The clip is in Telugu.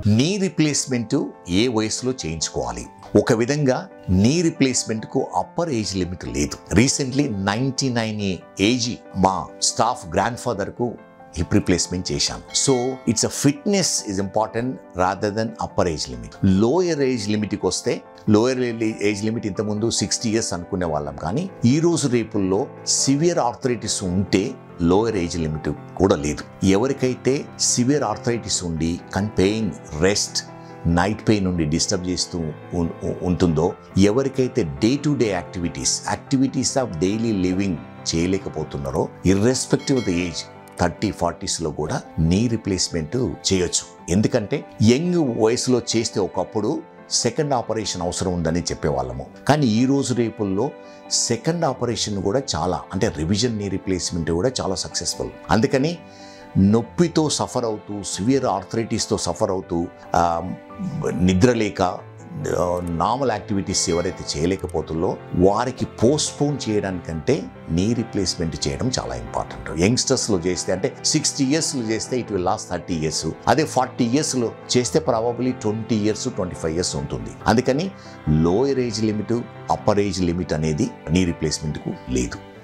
నీ రిప్లేస్మెంట్ ఏ వయసులో చేయించుకోవాలి ఒక విధంగా నీ రిప్లేస్మెంట్కు అప్పర్ ఏజ్ లిమిట్ లేదు రీసెంట్లీ నైంటీ నైన్ ఏజ్ మా స్టాఫ్ గ్రాండ్ ఫాదర్కు హిప్ రిప్లేస్మెంట్ చేశాం so it's a fitness is important rather than upper age limit lower age లిమిట్కి వస్తే లోయర్ ఏజ్ లిమిట్ ఇంతకుముందు సిక్స్టీ ఇయర్స్ అనుకునే వాళ్ళం కానీ ఈ రోజు రేపుల్లో సివియర్ ఆర్థరైటిస్ ఉంటే లోయర్ ఏజ్ లిమిట్ కూడా లేదు ఎవరికైతే సివియర్ ఆర్థరైటిస్ ఉండి కన్ పెయిన్ రెస్ట్ నైట్ పెయిన్ నుండి డిస్టర్బ్ చేస్తూ ఉం- ఉం- ఉంటుందో ఎవరికైతే day to day activities activities of daily living చేయలేకపోతున్నారో irrespective of the age thirty ఫార్టీస్లో కూడా నీ రిప్లేస్మెంట్ చేయొచ్చు ఎందుకంటే యంగ్ వయసులో చేస్తే ఒకప్పుడు సెకండ్ ఆపరేషన్ అవసరం ఉందని చెప్పేవాళ్ళము కానీ ఈ రోజు రేపుల్లో సెకండ్ ఆపరేషన్ కూడా చాలా అంటే రివిజన్ నీ రిప్లేస్మెంట్ కూడా చాలా సక్సెస్ఫుల్ అందుకని నొప్పితో సఫర్ అవుతూ సివియర్ ఆర్థరైటిస్తో సఫర్ అవుతూ ఆ, నిద్రలేక నార్మల్ యాక్టివిటీస్ ఎవరైతే చేయలేకపోతుందో వారికి పోస్ట్పోన్ చేయడానికంటే నీ రిప్లేస్మెంట్ చేయడం చాలా ఇంపార్టెంట్ యంగ్స్టర్స్లో చేస్తే అంటే సిక్స్టీ ఇయర్స్లో చేస్తే it will last thirty years అదే ఫార్టీ ఇయర్స్లో చేస్తే probably twenty years twenty five years ఉంటుంది అందుకని lower age limit upper age limit అనేది నీ రిప్లేస్మెంట్కు లేదు